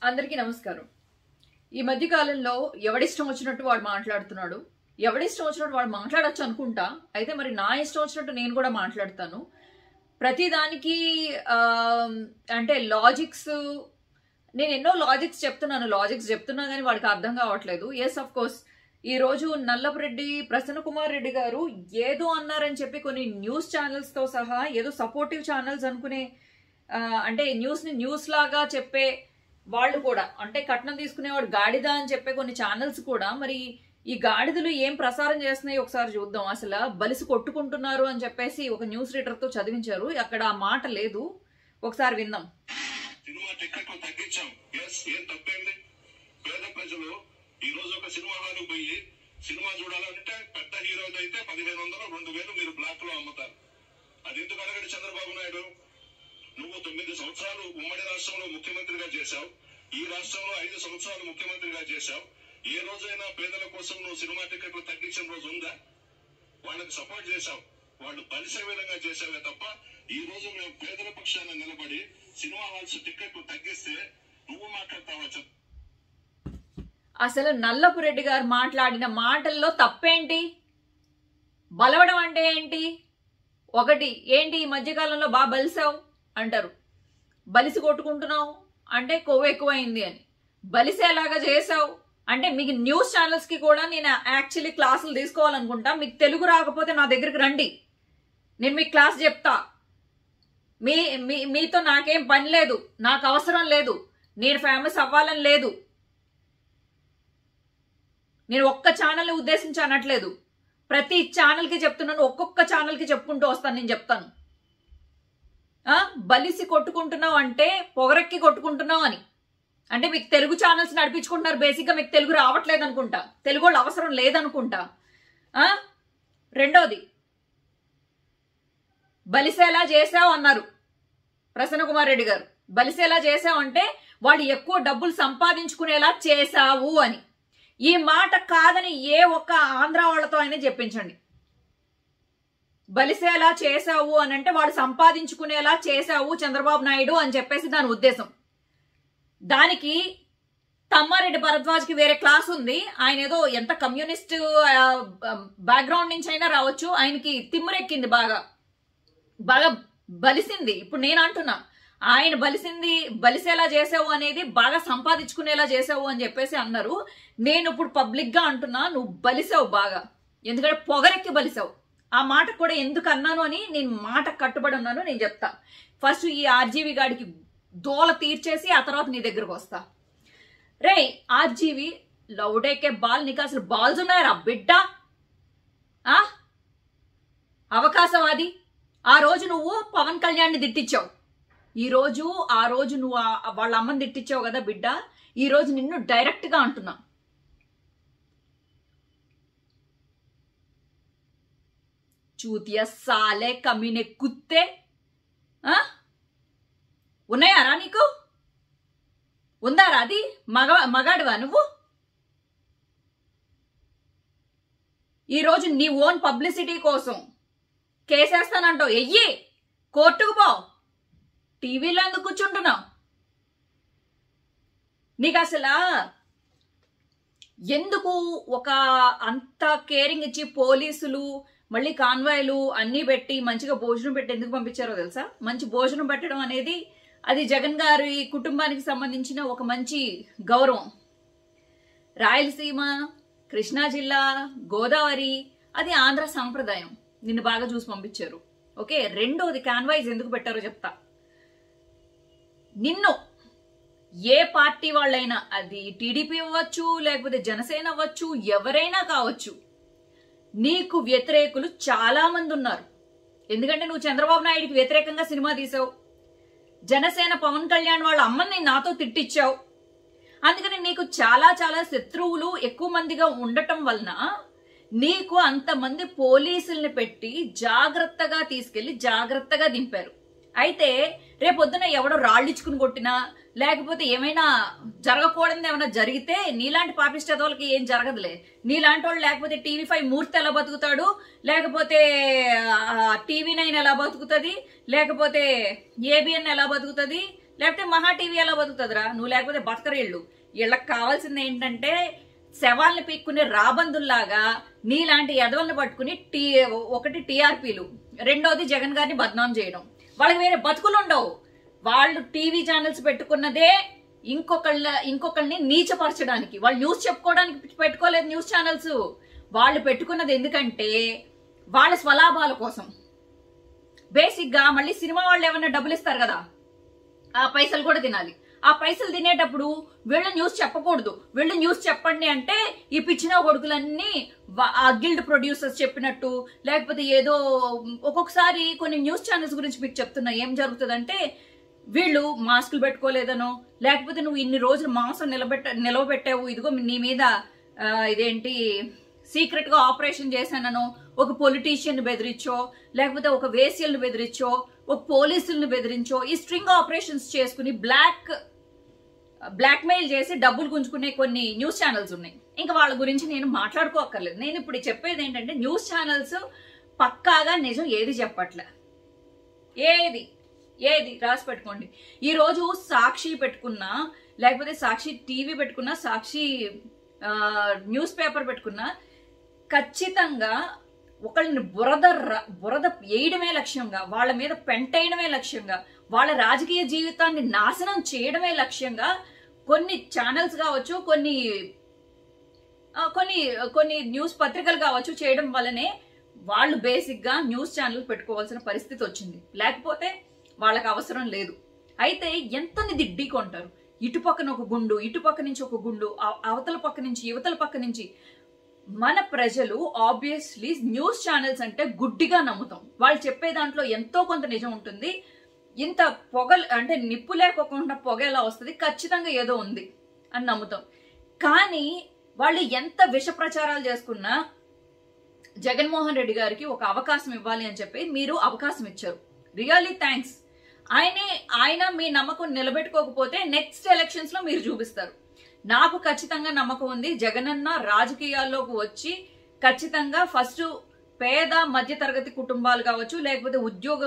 అందరికీ నమస్కారం ఈ మధ్య కాలంలో ఎవడిష్టం వచ్చినట్టు వాడు మాట్లాడుతున్నాడు ఎవడిష్టం వచ్చినట్టు వాడు మాట్లాడొచ్చు అనుకుంటా అయితే మరి నా ఇష్టం వచ్చినట్టు నేను కూడా మాట్లాడతాను ప్రతిదానికి ఆ, అంటే లాజిక్స్ నేను ఎన్నో లాజిక్స్ చెప్తున్నాను లాజిక్స్ చెప్తున్నా కానీ వాడికి అర్థం కావట్లేదు ఎస్ అఫ్ కోర్స్ ఈ రోజు నల్లపరెడ్డి ప్రసన్న కుమార్ రెడ్డి గారు ఏదో అన్నారని చెప్పి కొన్ని న్యూస్ ఛానల్స్ తో సహా ఏదో సపోర్టివ్ ఛానల్స్ అనుకునే ఆ, అంటే న్యూస్ ని న్యూస్ లాగా చెప్పే వాళ్ళు కూడా అంటే కట్నం తీసుకునేవాడు గాడిద అని చెప్పే కొన్ని ఛానల్స్ కూడా మరి ఈ గాడిదలు ఏం ప్రసారం చేస్తున్నాయి ఒకసారి చూద్దాం అసలు బలిసి కొట్టుకుంటున్నారు అని చెప్పేసి ఒక న్యూస్ రీడర్ తో చదివించారు అక్కడ ఆ మాట లేదు ఒకసారి విందాం సినిమా టికెట్లు తగ్గించాం ఎస్ ఏం తప్పేంది పేద ప్రజలు ఈ రోజు ఒక సినిమా హాల్ పోయి సినిమా చూడాలంటే పెద్ద హీరోది అయితే పదిహేను వందలు రెండు వేలు మీరు బ్లాక్ లో అమ్ముతారు అది ఎందుకు అడగడు చంద్రబాబు నాయుడు నువ్వు తొమ్మిది సంవత్సరాలు ఉమ్మడి రాష్ట్రంలో ముఖ్యమంత్రిగా చేశావు ఈ రాష్ట్రంలో ఐదు సంవత్సరాలు ముఖ్యమంత్రిగా చేశావు ఏ రోజైనా పేదల కోసం నువ్వు సినిమా టికెట్లు తగ్గించిన రోజు ఉందా వాళ్ళకి సపోర్ట్ చేశావు వాళ్ళు కలిసే విధంగా చేసావే తప్ప ఈ రోజు మేము పేదల పక్షాన నిలబడి సినిమా హాల్స్ టికెట్లు తగ్గిస్తే నువ్వు మాట్లాడతావా చెప్పు అసలు నల్లపు రెడ్డి గారు మాట్లాడిన మాటల్లో తప్పేంటి బలవడం అంటే ఏంటి ఒకటి ఏంటి ఈ మధ్యకాలంలో బాగా బలిసావు అంటారు బలిసి కొట్టుకుంటున్నావు అంటే కొవ్వు ఎక్కువైంది అని బలిసేలాగా చేసావు అంటే మీకు న్యూస్ ఛానల్స్ కి కూడా నేను యాక్చువల్లీ క్లాసులు తీసుకోవాలనుకుంటా మీకు తెలుగు రాకపోతే నా దగ్గరికి రండి నేను మీకు క్లాస్ చెప్తా మీ మీ మీతో నాకేం పని లేదు నాకు అవసరం లేదు నేను ఫేమస్ అవ్వాలని లేదు నేను ఒక్క ఛానల్ని ఉద్దేశించి అనట్లేదు ప్రతి ఛానల్కి చెప్తున్నాను ఒక్కొక్క ఛానల్కి చెప్పుకుంటూ వస్తాను నేను చెప్తాను ఆ, బలిసి కొట్టుకుంటున్నావు అంటే పొగరెక్కి కొట్టుకుంటున్నావు అని అంటే మీకు తెలుగు ఛానల్స్ నడిపించుకుంటున్నారు బేసిక్గా మీకు తెలుగు రావట్లేదు అనుకుంటా తెలుగు వాళ్ళు అవసరం లేదనుకుంటా ఆ? రెండోది బలిసేలా చేసావు అన్నారు ప్రసన్న కుమార్ రెడ్డి గారు బలిసేలా చేసావు అంటే వాడు ఎక్కువ డబ్బులు సంపాదించుకునేలా చేశావు అని ఈ మాట కాదని ఏ ఒక్క ఆంధ్ర వాళ్ళతో అయినా చెప్పించండి బలిసేలా చేశావు అని అంటే వాడు సంపాదించుకునేలా చేశావు చంద్రబాబు నాయుడు అని చెప్పేసి దాని ఉద్దేశం దానికి తమ్మారెడ్డి భరద్వాజ్కి వేరే క్లాస్ ఉంది ఆయన ఏదో ఎంత కమ్యూనిస్ట్ బ్యాక్గ్రౌండ్ నుంచి అయినా రావచ్చు ఆయనకి తిమ్మురెక్కింది బాగా బాగా బలిసింది ఇప్పుడు నేను అంటున్నా ఆయన బలిసింది బలిసేలా చేసావు అనేది బాగా సంపాదించుకునేలా చేసావు అని చెప్పేసి అన్నారు నేను ఇప్పుడు పబ్లిక్ గా అంటున్నా నువ్వు బలిసావు బాగా ఎందుకంటే పొగరెక్కి బలిసావు ఆ మాట కూడా ఎందుకు అన్నాను అని నేను మాట కట్టుబడి ఉన్నాను నేను చెప్తా ఫస్ట్ ఈ ఆర్జీవి గాడికి దోల తీర్చేసి ఆ తర్వాత నీ దగ్గరకు వస్తా రే ఆర్జీవి లౌడేకే బాల్ నీకు అసలు బాల్స్ ఉన్నాయరా బిడ్డ ఆ అవకాశవాది ఆ రోజు నువ్వు పవన్ కళ్యాణ్ని తిట్టించావు ఈ రోజు ఆ రోజు నువ్వు ఆ- వాళ్ళ అమ్మని తిట్టించావు కదా బిడ్డ ఈ రోజు నిన్ను డైరెక్ట్ గా అంటున్నా చూతియ సాలే కమీనే కుత్తే ఆ? ఉన్నాయారా నీకు ఉందారా అది మగ మగాడివా నువ్వు ఈరోజు నీ ఓన్ పబ్లిసిటీ కోసం కేసేస్తానంటావు ఎయ్యి కోర్టుకు పో టీవీలో ఎందుకు కూర్చుంటున్నావు నీకు అసలు ఎందుకు ఒక అంత కేరింగ్ ఇచ్చి పోలీసులు మళ్ళీ కాన్వాయ్లు అన్నీ పెట్టి మంచిగా భోజనం పెట్టి ఎందుకు పంపించారో తెలుసా మంచి భోజనం పెట్టడం అనేది అది జగన్ గారి కుటుంబానికి సంబంధించిన ఒక మంచి గౌరవం రాయలసీమ కృష్ణా జిల్లా గోదావరి అది ఆంధ్ర సాంప్రదాయం నిన్ను బాగా చూసి పంపించారు ఓకే రెండోది కాన్వాయ్స్ ఎందుకు పెట్టారో చెప్తా నిన్ను ఏ పార్టీ వాళ్ళైనా అది టీడీపీ అవ్వచ్చు లేకపోతే జనసేన అవ్వచ్చు ఎవరైనా కావచ్చు నీకు వ్యతిరేకులు చాలా మంది ఉన్నారు ఎందుకంటే నువ్వు చంద్రబాబు నాయుడికి వ్యతిరేకంగా సినిమా తీసావు జనసేన పవన్ కళ్యాణ్ వాళ్ళ అమ్మని నాతో తిట్టించావు అందుకని నీకు చాలా చాలా శత్రువులు ఎక్కువ మందిగా ఉండటం వలన నీకు అంతమంది పోలీసుల్ని పెట్టి జాగ్రత్తగా తీసుకెళ్లి జాగ్రత్తగా దింపారు అయితే రేపొద్దున ఎవడో రాళ్ళిచ్చుకుని కొట్టినా లేకపోతే ఏమైనా జరగకూడదు ఏమైనా జరిగితే నీలాంటి పాపిష్టతోళ్ళకి ఏం జరగదులే నీలాంటి వాళ్ళు లేకపోతే టీవీ ఫైవ్ మూర్తి ఎలా బతుకుతాడు లేకపోతే టీవీ నైన్ ఎలా బతుకుతుంది లేకపోతే ఏబిఎన్ ఎలా బతుకుతుంది లేకపోతే మహా టీవీ ఎలా బతుకుతుందిరా నువ్వు లేకపోతే బతకరేళ్ళు వీళ్ళకి కావాల్సింది ఏంటంటే శవాల్ని పీక్కునే రాబందుల్లాగా నీలాంటి ఎదవల్ని పట్టుకుని టీ ఒకటి టీఆర్పీలు రెండోది జగన్ గారిని బద్నాం చేయడం వాళ్ళకి వేరే బతుకులు ఉండవు వాళ్ళు టీవీ ఛానల్స్ పెట్టుకున్నదే ఇంకొకళ్ళ ఇంకొకళ్ళని నీచపరచడానికి వాళ్ళు న్యూస్ చెప్పుకోవడానికి పెట్టుకోలేదు న్యూస్ ఛానల్స్ వాళ్ళు పెట్టుకున్నది ఎందుకంటే వాళ్ళ స్వలాభాల కోసం బేసిక్ గా మళ్ళీ సినిమా వాళ్ళు ఏమన్నా డబ్బులు ఇస్తారు కదా ఆ పైసలు కూడా తినాలి ఆ పైసలు తినేటప్పుడు వీళ్ళు న్యూస్ చెప్పకూడదు వీళ్ళు న్యూస్ చెప్పండి అంటే ఈ పిచ్చిన కొడుకులన్నీ వా- ఆ గిల్డ్ ప్రొడ్యూసర్స్ చెప్పినట్టు లేకపోతే ఏదో ఒక్కొక్కసారి కొన్ని న్యూస్ ఛానల్స్ గురించి మీకు చెప్తున్నా ఏం జరుగుతుందంటే వీళ్ళు మాస్కులు పెట్టుకోలేదనో లేకపోతే నువ్వు ఇన్ని రోజులు మాంసం నిలబెట్ట నిలవబెట్టావు ఇదిగో నీ మీద ఆ, ఇదేంటి సీక్రెట్ గా ఆపరేషన్ చేశాననో ఒక పొలిటీషియన్ బెదిరించో లేకపోతే ఒక వేసియల్ని బెదిరించో ఒక పోలీసుల్ని బెదిరించో ఈ స్ట్రింగ్ ఆపరేషన్స్ చేసుకుని బ్లాక్ బ్లాక్ మెయిల్ చేసి డబ్బులు గుంజుకునే కొన్ని న్యూస్ ఛానల్స్ ఉన్నాయి ఇంకా వాళ్ళ గురించి నేను మాట్లాడుకోక్కర్లేదు నేను ఇప్పుడు చెప్పేది ఏంటంటే న్యూస్ ఛానల్స్ పక్కాగా నిజం ఏది చెప్పట్లే ఏది ఏది రాసి పెట్టుకోండి ఈ రోజు సాక్షి పెట్టుకున్నా లేకపోతే సాక్షి టీవీ పెట్టుకున్నా సాక్షి ఆ, న్యూస్ పేపర్ పెట్టుకున్నా ఖచ్చితంగా ఒకళ్ళని బురద ర- బురద వేయడమే లక్ష్యంగా వాళ్ళ మీద పెంటేయడమే లక్ష్యంగా వాళ్ళ రాజకీయ జీవితాన్ని నాశనం చేయడమే లక్ష్యంగా కొన్ని ఛానల్స్ కావచ్చు కొన్ని ఆ, కొన్ని కొన్ని న్యూస్ పత్రికలు కావచ్చు చేయడం వల్లనే వాళ్ళు బేసిక్ గా న్యూస్ ఛానల్ పెట్టుకోవాల్సిన పరిస్థితి వచ్చింది లేకపోతే వాళ్ళకి అవసరం లేదు అయితే ఎంతని దిడ్డీ కొంటారు ఇటు పక్కన ఒక గుండు ఇటు పక్క నుంచి ఒక గుండు ఆ- అవతల పక్క నుంచి యువతల పక్క నుంచి మన ప్రజలు ఆబ్వియస్లీ న్యూస్ ఛానల్స్ అంటే గుడ్డిగా నమ్ముతాం వాళ్ళు చెప్పే దాంట్లో ఎంతో కొంత నిజం ఉంటుంది ఇంత పొగ అంటే నిప్పు లేకోకుండా పొగ ఎలా వస్తుంది ఖచ్చితంగా ఏదో ఉంది అని నమ్ముతాం కానీ వాళ్ళు ఎంత విష ప్రచారాలు చేసుకున్నా జగన్మోహన్ రెడ్డి గారికి ఒక అవకాశం ఇవ్వాలి అని చెప్పి మీరు అవకాశం ఇచ్చారు రియల్లీ థ్యాంక్స్ ఆయనే ఆయన మీ నమ్మకం నిలబెట్టుకోకపోతే నెక్స్ట్ ఎలక్షన్స్ లో మీరు చూపిస్తారు నాకు ఖచ్చితంగా నమ్మకం ఉంది జగనన్న రాజకీయాల్లోకి వచ్చి ఖచ్చితంగా ఫస్ట్ పేద మధ్య తరగతి కుటుంబాలు కావచ్చు లేకపోతే ఉద్యోగ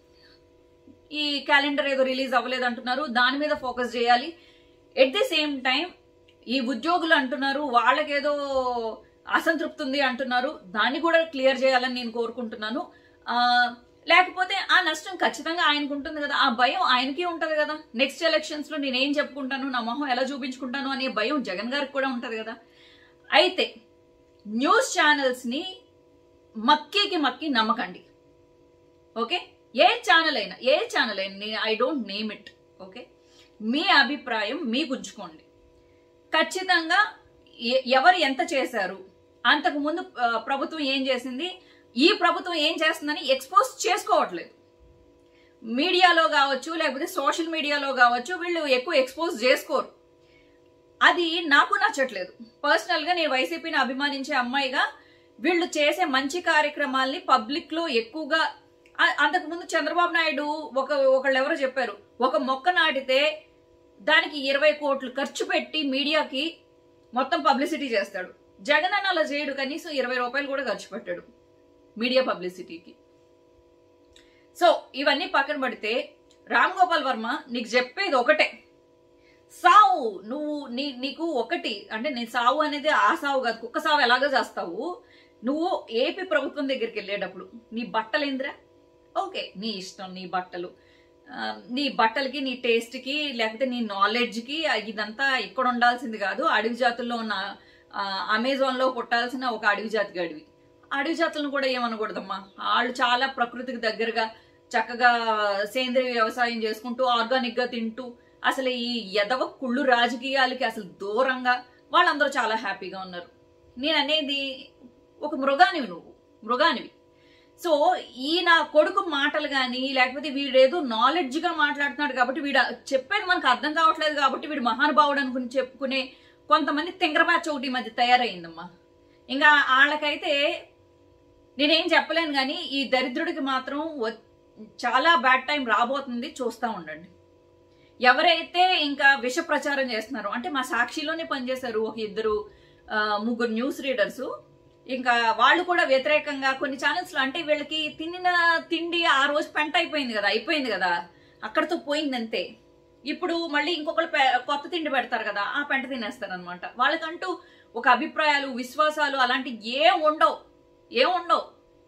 ఈ క్యాలెండర్ ఏదో రిలీజ్ అవ్వలేదు అంటున్నారు దాని మీద ఫోకస్ చేయాలి ఎట్ ది సేమ్ టైం ఈ ఉద్యోగులు అంటున్నారు వాళ్ళకేదో అసంతృప్తి ఉంది అంటున్నారు దాన్ని కూడా క్లియర్ చేయాలని నేను కోరుకుంటున్నాను ఆ, లేకపోతే ఆ నష్టం ఖచ్చితంగా ఆయనకు ఉంటుంది కదా ఆ భయం ఆయనకి ఉంటది కదా నెక్స్ట్ ఎలక్షన్స్ లో నేనేం చెప్పుకుంటాను నా మొహం ఎలా చూపించుకుంటాను అనే భయం జగన్ గారికి కూడా ఉంటది కదా అయితే న్యూస్ ఛానల్స్ ని మక్కీకి మక్కి నమ్మకండి ఓకే ఏ ఛానల్ అయినా ఏ ఛానల్ అయినా I don't name it okay మీ అభిప్రాయం మీకు ఉంచుకోండి ఖచ్చితంగా ఎ- ఎవరు ఎంత చేశారు అంతకు ముందు ఆ, ప్రభుత్వం ఏం చేసింది ఈ ప్రభుత్వం ఏం చేస్తుందని ఎక్స్పోజ్ చేసుకోవట్లేదు మీడియాలో కావచ్చు లేకపోతే సోషల్ మీడియాలో కావచ్చు వీళ్ళు ఎక్కువ ఎక్స్పోజ్ చేసుకోరు అది నాకు నచ్చట్లేదు పర్సనల్ గా నేను వైసీపీని అభిమానించే అమ్మాయిగా వీళ్ళు చేసే మంచి కార్యక్రమాల్ని పబ్లిక్ లో ఎక్కువగా ఆ- అంతకుముందు చంద్రబాబు నాయుడు ఒక ఒకళ్ళు ఎవరో చెప్పారు ఒక మొక్క నాటితే దానికి ఇరవై కోట్లు ఖర్చు పెట్టి మీడియాకి మొత్తం పబ్లిసిటీ చేస్తాడు జగన్ అన్న అలా చేయడు కనీసం ఇరవై రూపాయలు కూడా ఖర్చు పెట్టాడు మీడియా పబ్లిసిటీకి సో ఇవన్నీ పక్కన పడితే రామ్ గోపాల్ వర్మ నీకు చెప్పేది ఒకటే సావు నువ్వు నీ నీకు ఒకటి అంటే నీ సావు అనేది ఆ సావు కాదు కుక్క సావు ఎలాగో చేస్తావు నువ్వు ఏపీ ప్రభుత్వం దగ్గరికి వెళ్ళేటప్పుడు నీ బట్టలు ఏందిరా ఓకే నీ ఇష్టం నీ బట్టలు ఆ, నీ బట్టలకి నీ టేస్ట్కి లేకపోతే నీ నాలెడ్జ్కి ఇదంతా ఇక్కడ ఉండాల్సింది కాదు అడవి జాతుల్లో ఉన్న ఆ, అమెజాన్లో పుట్టాల్సిన ఒక అడవి జాతి గడివి అడవి జాతులను కూడా ఏమనకూడదమ్మా వాళ్ళు చాలా ప్రకృతికి దగ్గరగా చక్కగా సేంద్రియ వ్యవసాయం చేసుకుంటూ ఆర్గానిక్ గా తింటూ అసలు ఈ ఎదవ కుళ్ళు రాజకీయాలకి అసలు దూరంగా వాళ్ళందరూ చాలా హ్యాపీగా ఉన్నారు నేను అనేది ఒక మృగానివి నువ్వు మృగానివి సో ఈ నా కొడుకు మాటలు కానీ లేకపోతే వీడేదో నాలెడ్జ్ గా మాట్లాడుతున్నాడు కాబట్టి వీడు చెప్పేది మనకు అర్థం కావట్లేదు కాబట్టి వీడు మహానుభావుడు అనుకుని చెప్పుకునే కొంతమంది తింగర బ్యాచ్ ఒకటి ఈ మధ్య తయారైందమ్మా ఇంకా వాళ్ళకైతే నేనేం చెప్పలేను కానీ ఈ దరిద్రుడికి మాత్రం వ- చాలా బ్యాడ్ టైం రాబోతుంది చూస్తూ ఉండండి ఎవరైతే ఇంకా విష ప్రచారం చేస్తున్నారో అంటే మా సాక్షిలోనే పనిచేశారు ఒక ఇద్దరు ఆ, ముగ్గురు న్యూస్ రీడర్స్ ఇంకా వాళ్ళు కూడా వ్యతిరేకంగా కొన్ని ఛానల్స్ లో అంటే వీళ్ళకి తినిన తిండి ఆ రోజు పెంట అయిపోయింది కదా అయిపోయింది కదా అక్కడతో పోయింది అంతే ఇప్పుడు మళ్ళీ ఇంకొకరు పె- కొత్త తిండి పెడతారు కదా ఆ పెంట తినేస్తారు అనమాట వాళ్ళకంటూ ఒక అభిప్రాయాలు విశ్వాసాలు అలాంటి ఏం ఉండవు ఏం ఉండవు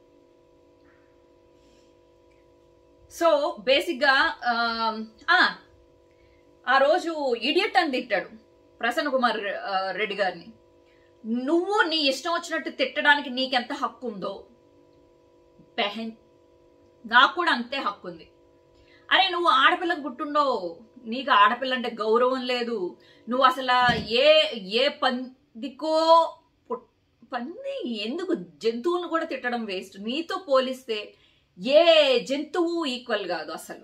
సో బేసిక్ గా ఆమ్, ఆ, ఆ రోజు ఇడియట్ అని తిట్టాడు ప్రసన్న కుమార్ ఆ, రెడ్డి గారిని నువ్వు నీ ఇష్టం వచ్చినట్టు తిట్టడానికి నీకెంత హక్కు ఉందో బెహన్ నాకు కూడా అంతే హక్కు ఉంది అరే నువ్వు ఆడపిల్లకు పుట్టుండో నీకు ఆడపిల్ల అంటే గౌరవం లేదు నువ్వు అసలు ఏ ఏ పందికో పుట్- పంది ఎందుకు జంతువులను కూడా తిట్టడం వేస్ట్ నీతో పోలిస్తే ఏ జంతువు ఈక్వల్ కాదు అసలు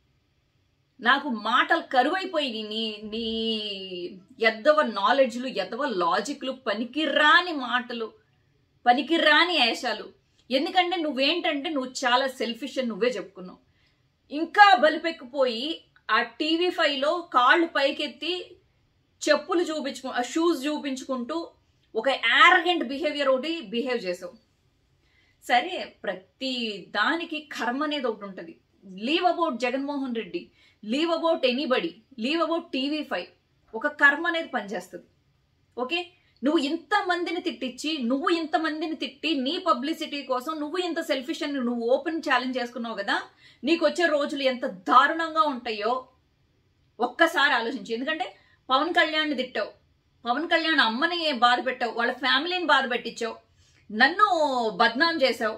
నాకు మాటలు కరువైపోయి నీ నీ ఎద్దవ నాలెడ్జ్లు ఎద్దవ లాజిక్లు పనికిరాని మాటలు పనికిరాని వేషాలు ఎందుకంటే నువ్వేంటంటే నువ్వు చాలా సెల్ఫిష్ అని నువ్వే చెప్పుకున్నావు ఇంకా బలిపెక్కిపోయి ఆ టీవీ ఫైవ్ లో కాళ్ళు పైకెత్తి చెప్పులు చూపించుకు ఆ షూస్ చూపించుకుంటూ ఒక యారగెంట్ బిహేవియర్ ఒకటి బిహేవ్ చేసావు సరే ప్రతి దానికి కర్మ అనేది ఒకటి ఉంటుంది leave about Jaganmohan Reddy leave about anybody leave about TV five ఒక కర్మ అనేది పనిచేస్తుంది ఓకే నువ్వు ఇంత మందిని తిట్టించి నువ్వు ఇంత మందిని తిట్టి నీ పబ్లిసిటీ కోసం నువ్వు ఇంత సెల్ఫిష్ అని నువ్వు ఓపెన్ ఛాలెంజ్ చేసుకున్నావు కదా నీకు వచ్చే రోజులు ఎంత దారుణంగా ఉంటాయో ఒక్కసారి ఆలోచించు ఎందుకంటే పవన్ కళ్యాణ్ని తిట్టావు పవన్ కళ్యాణ్ అమ్మని బాధ పెట్టావు వాళ్ళ ఫ్యామిలీని బాధ పెట్టించావు నన్ను బద్నాం చేసావు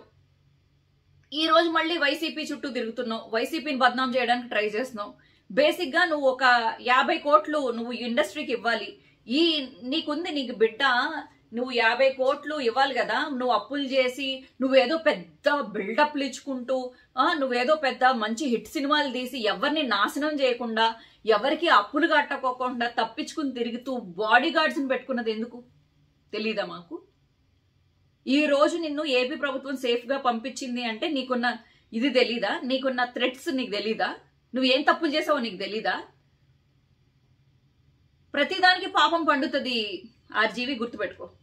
ఈ రోజు మళ్ళీ వైసీపీ చుట్టూ తిరుగుతున్నావు వైసీపీని బద్నాం చేయడానికి ట్రై చేస్తున్నావు బేసిక్ గా నువ్వు ఒక యాభై కోట్లు నువ్వు ఇండస్ట్రీకి ఇవ్వాలి ఈ నీకుంది నీకు బిడ్డ నువ్వు యాభై కోట్లు ఇవ్వాలి కదా నువ్వు అప్పులు చేసి నువ్వేదో పెద్ద బిల్డప్లు ఇచ్చుకుంటూ ఆ, నువ్వేదో పెద్ద మంచి హిట్ సినిమాలు తీసి ఎవరిని నాశనం చేయకుండా ఎవరికి అప్పులు కట్టకోకుండా తప్పించుకుని తిరుగుతూ బాడీ గార్డ్స్ని పెట్టుకున్నది ఎందుకు తెలీదా మాకు ఈ రోజు నిన్ను ఏపీ ప్రభుత్వం సేఫ్ గా పంపించింది అంటే నీకున్న ఇది తెలీదా నీకున్న థ్రెట్స్ నీకు తెలీదా నువ్వు ఏం తప్పులు చేసావో నీకు తెలీదా ప్రతిదానికి పాపం పండుతుంది ఆర్జీవి గుర్తుపెట్టుకో